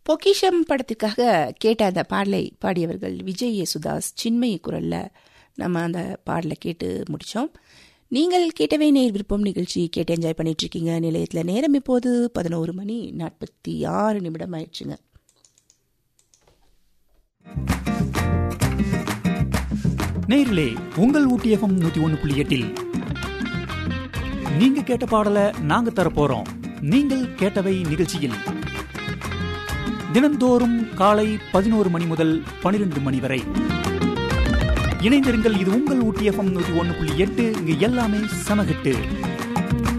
பொக்கிஷம் படத்துக்காக கேட்ட அந்த பாடலை பாடியவர்கள் விஜய் யேசுதாஸ் சின்மயி குரல்ல நம்ம அந்த பாடலை கேட்டு முடித்தோம் நீங்கள் கேட்டவே நேர் விருப்பம் நிகழ்ச்சி கேட்டு என்ஜாய் பண்ணிட்டு இருக்கீங்க நிலையத்தில் நேரம் இப்போது பதினோரு மணி நாற்பத்தி ஆறு நிமிடம் ஆயிடுச்சுங்க நேரிலே உங்கள் ஊட்டி எஃப்எம் நூத்தி ஒன்று புள்ளி எட்டில் நீங்க கேட்ட பாடலை நாங்க தரப்போறோம் நீங்கள் கேட்டவை நிகழ்ச்சியில் தினந்தோறும் காலை பதினோரு மணி முதல் பனிரெண்டு மணி வரை இணைந்திருங்கள் இது உங்கள் ஊட்டி எஃப்எம் நூத்தி ஒன்று புள்ளி எட்டு இங்க எல்லாமே சமகட்டு